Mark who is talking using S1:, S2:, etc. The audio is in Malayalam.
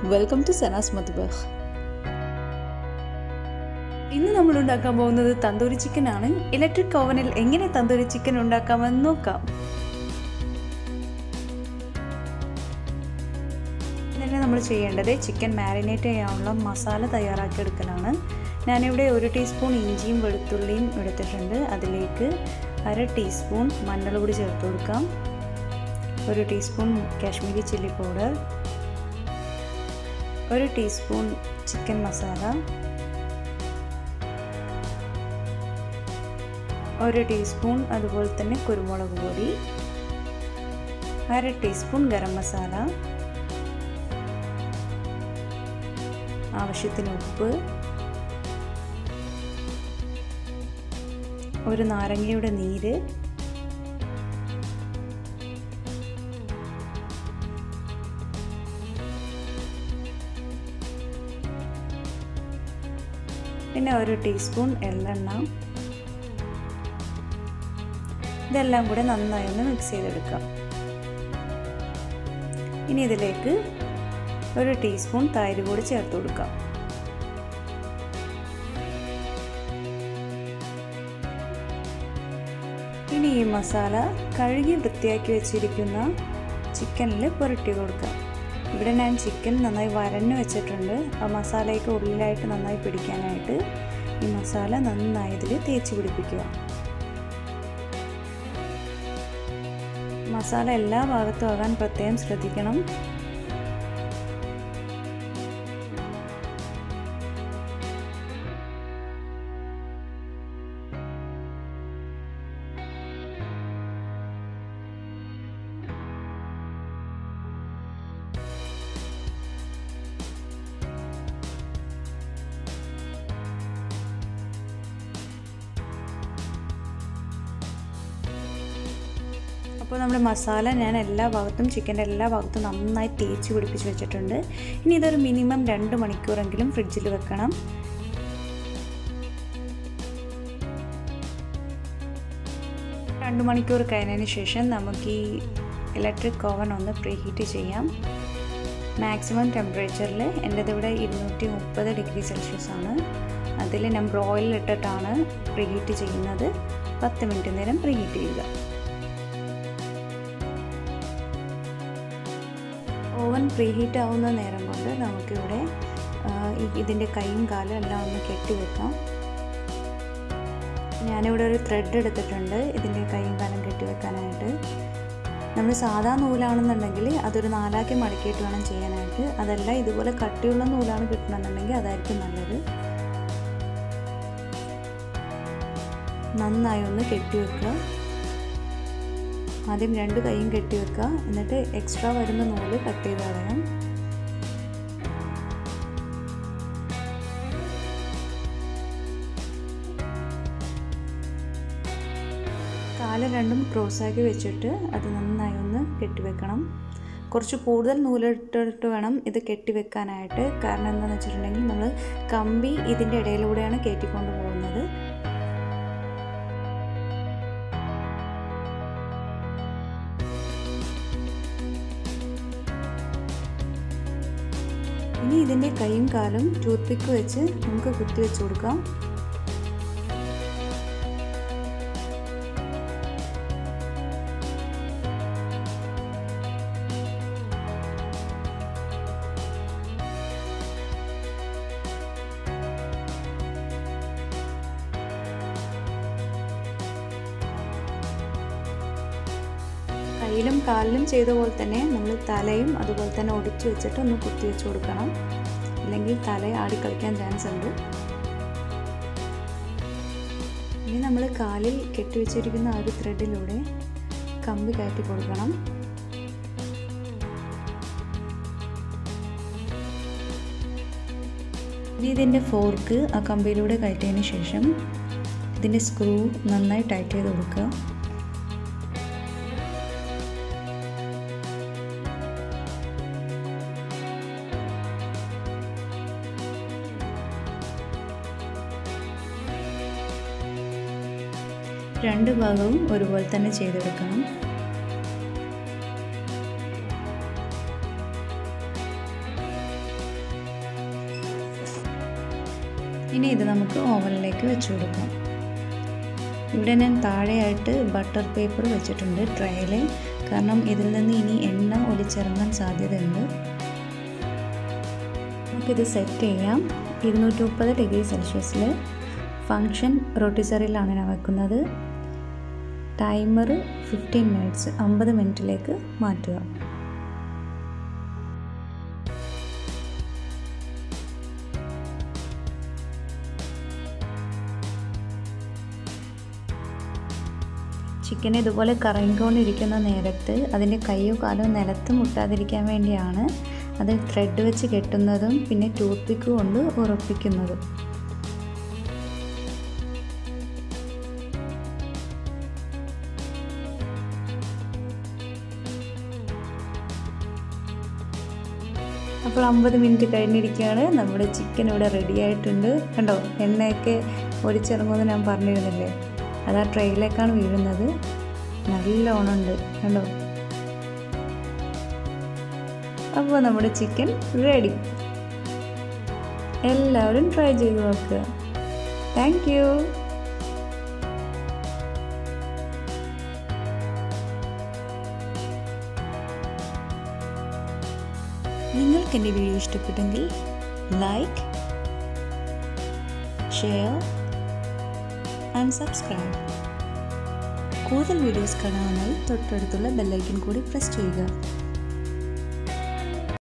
S1: വെൽക്കം ടു സനാസ് മധുബഹ് ഇന്ന് നമ്മൾ ഉണ്ടാക്കാൻ പോകുന്നത് തന്തൂരി ചിക്കൻ ആണ് ഇലക്ട്രിക് ഓവനിൽ എങ്ങനെ തന്തൂരി ചിക്കൻ ഉണ്ടാക്കാമെന്ന് നോക്കാം ഇതിന് നമ്മൾ ചെയ്യേണ്ടത് ചിക്കൻ മാരിനേറ്റ് ചെയ്യാനുള്ള മസാല തയ്യാറാക്കി എടുക്കലാണ് ഞാനിവിടെ ഒരു ടീസ്പൂൺ ഇഞ്ചിയും വെളുത്തുള്ളിയും എടുത്തിട്ടുണ്ട് അതിലേക്ക് അര ടീസ്പൂൺ മഞ്ഞൾ കൂടി ചേർത്ത് കൊടുക്കാം ഒരു ടീസ്പൂൺ കാശ്മീരി ചില്ലി പൗഡർ ഒരു ടീസ്പൂൺ ചിക്കൻ മസാല ഒരു ടീസ്പൂൺ അതുപോലെ തന്നെ കുരുമുളക് പൊടി അര ടീസ്പൂൺ ഗരം മസാല ആവശ്യത്തിന് ഉപ്പ് ഒരു നാരങ്ങയുടെ നീര് പിന്നെ ഒരു ടീസ്പൂൺ എള്ളെണ്ണ ഇതെല്ലാം കൂടെ നന്നായി ഒന്ന് മിക്സ് ചെയ്തെടുക്കാം ഇനി ഇതിലേക്ക് ഒരു ടീസ്പൂൺ തൈര് കൂടി ചേർത്ത് കൊടുക്കാം ഇനി ഈ മസാല കഴുകി വൃത്തിയാക്കി വെച്ചിരിക്കുന്ന ചിക്കനിൽ പുരട്ടി കൊടുക്കാം ഇവിടെ ഞാൻ ചിക്കൻ നന്നായി വരഞ്ഞു വെച്ചിട്ടുണ്ട് ആ മസാലയ്ക്ക് ഉള്ളിലായിട്ട് നന്നായി പിടിക്കാനായിട്ട് ഈ മസാല നന്നായി ഇതിൽ തേച്ച് പിടിപ്പിക്കുക മസാല എല്ലാ ഭാഗത്തും ആകാൻ പ്രത്യേകം ശ്രദ്ധിക്കണം അപ്പോൾ നമ്മുടെ മസാല ഞാൻ എല്ലാ ഭാഗത്തും ചിക്കൻ്റെ എല്ലാ ഭാഗത്തും നന്നായി തേച്ച് പിടിപ്പിച്ച് വെച്ചിട്ടുണ്ട് ഇനി ഇതൊരു മിനിമം രണ്ട് മണിക്കൂറെങ്കിലും ഫ്രിഡ്ജിൽ വെക്കണം രണ്ട് മണിക്കൂർ കഴിഞ്ഞതിന് ശേഷം നമുക്ക് ഈ ഇലക്ട്രിക് ഓവൻ ഒന്ന് പ്രീഹീറ്റ് ചെയ്യാം മാക്സിമം ടെമ്പറേച്ചറിൽ എൻ്റെത് ഇവിടെ ഇരുന്നൂറ്റി മുപ്പത് ഡിഗ്രി സെൽഷ്യസ് ആണ് അതിൽ ഞാൻ ബ്രോയിൽ ഇട്ടിട്ടാണ് പ്രീഹീറ്റ് ചെയ്യുന്നത് പത്ത് മിനിറ്റ് നേരം പ്രീഹീറ്റ് ചെയ്യുക ഓവൻ പ്രീഹീറ്റ് ആവുന്ന നേരം കൊണ്ട് നമുക്കിവിടെ ഇതിൻ്റെ കൈയും കാലും എല്ലാം ഒന്ന് കെട്ടി വെക്കാം ഞാനിവിടെ ഒരു ത്രെഡ് എടുത്തിട്ടുണ്ട് ഇതിൻ്റെ കൈയും കാലം കെട്ടി വെക്കാനായിട്ട് നമ്മൾ സാധാ നൂലാണെന്നുണ്ടെങ്കിൽ അതൊരു നാലാക്കി മടക്കിയിട്ട് വേണം ചെയ്യാനായിട്ട് അതല്ല ഇതുപോലെ കട്ടിയുള്ള നൂലാണ് കിട്ടണമെന്നുണ്ടെങ്കിൽ അതായിരിക്കും നല്ലത് നന്നായി ഒന്ന് കെട്ടി വെക്കുക ആദ്യം രണ്ട് കൈയും കെട്ടി വെക്കുക എന്നിട്ട് എക്സ്ട്രാ വരുന്ന നൂല് കട്ട് ചെയ്ത് കളയാം കാല് രണ്ടും ക്രോസാക്കി വെച്ചിട്ട് അത് നന്നായി ഒന്ന് കെട്ടിവെക്കണം കുറച്ച് കൂടുതൽ നൂലിട്ടിട്ട് വേണം ഇത് കെട്ടിവെക്കാനായിട്ട് കാരണം എന്താണെന്ന് വെച്ചിട്ടുണ്ടെങ്കിൽ നമ്മൾ കമ്പി ഇതിൻ്റെ ഇടയിലൂടെയാണ് കയറ്റിക്കൊണ്ട് പോകുന്നത് ഇനി ഇതിൻ്റെ കൈയും കാലും ടൂത്ത് പിക്ക് വെച്ച് നമുക്ക് കുത്തി വെച്ച് കൊടുക്കാം കയ്യിലും കാലിലും ചെയ്ത പോലെ തന്നെ നമ്മൾ തലയും അതുപോലെ തന്നെ ഒടിച്ചു വെച്ചിട്ട് ഒന്ന് കുത്തി വെച്ച് കൊടുക്കണം അല്ലെങ്കിൽ തല ആടിക്കളിക്കാൻ ചാൻസ് ഉണ്ട് ഇനി നമ്മൾ കാലിൽ കെട്ടിവെച്ചിരിക്കുന്ന ആ ഒരു ത്രെഡിലൂടെ കമ്പി കയറ്റി കൊടുക്കണം ഇനി ഇതിൻ്റെ ഫോർക്ക് ആ കമ്പിയിലൂടെ കയറ്റിയതിന് ശേഷം ഇതിൻ്റെ സ്ക്രൂ നന്നായി ടൈറ്റ് ചെയ്ത് കൊടുക്കുക രണ്ട് ഭാഗവും ഒരുപോലെ തന്നെ ചെയ്തെടുക്കണം ഇനി ഇത് നമുക്ക് ഓവനിലേക്ക് വെച്ച് കൊടുക്കാം ഇവിടെ ഞാൻ താഴെയായിട്ട് ബട്ടർ പേപ്പർ വെച്ചിട്ടുണ്ട് ട്രയൽ കാരണം ഇതിൽ നിന്ന് ഇനി എണ്ണ ഒലിച്ചിറങ്ങാൻ സാധ്യതയുണ്ട് നമുക്കിത് സെറ്റ് ചെയ്യാം ഇരുന്നൂറ്റി മുപ്പത് ഡിഗ്രി സെൽഷ്യസിൽ ഫങ്ഷൻ റൊട്ടിസറിലാണ് ഞാൻ വെക്കുന്നത് ടൈമർ ഫിഫ്റ്റീൻ മിനിറ്റ്സ് അമ്പത് മിനിറ്റിലേക്ക് മാറ്റുക ചിക്കൻ ഇതുപോലെ കറങ്ങിക്കൊണ്ടിരിക്കുന്ന നേരത്ത് അതിൻ്റെ കൈയോ കാലോ നിലത്ത് മുട്ടാതിരിക്കാൻ വേണ്ടിയാണ് അത് ത്രെഡ് വെച്ച് കെട്ടുന്നതും പിന്നെ ടൂത്ത് പിക്ക് കൊണ്ട് ഉറപ്പിക്കുന്നതും അപ്പോൾ അമ്പത് മിനിറ്റ് കഴിഞ്ഞിരിക്കുകയാണ് നമ്മുടെ ചിക്കൻ ഇവിടെ റെഡി ആയിട്ടുണ്ട് കണ്ടോ എണ്ണയൊക്കെ ഒലിച്ചിറങ്ങുമെന്ന് ഞാൻ പറഞ്ഞിരുന്നില്ലേ അത് ആ ട്രെയിലേക്കാണ് വീഴുന്നത് നല്ല ഓണമുണ്ട് കണ്ടോ അപ്പോൾ നമ്മുടെ ചിക്കൻ റെഡി എല്ലാവരും ട്രൈ ചെയ്ത് നോക്കുക താങ്ക് യു നിങ്ങൾക്ക് എൻ്റെ വീഡിയോ ഇഷ്ടപ്പെട്ടെങ്കിൽ ലൈക്ക് ഷെയർ ആൻഡ് സബ്സ്ക്രൈബ് കൂടുതൽ വീഡിയോസ് കാണാനായി തൊട്ടടുത്തുള്ള ബെല്ലൈക്കൻ കൂടി പ്രസ് ചെയ്യുക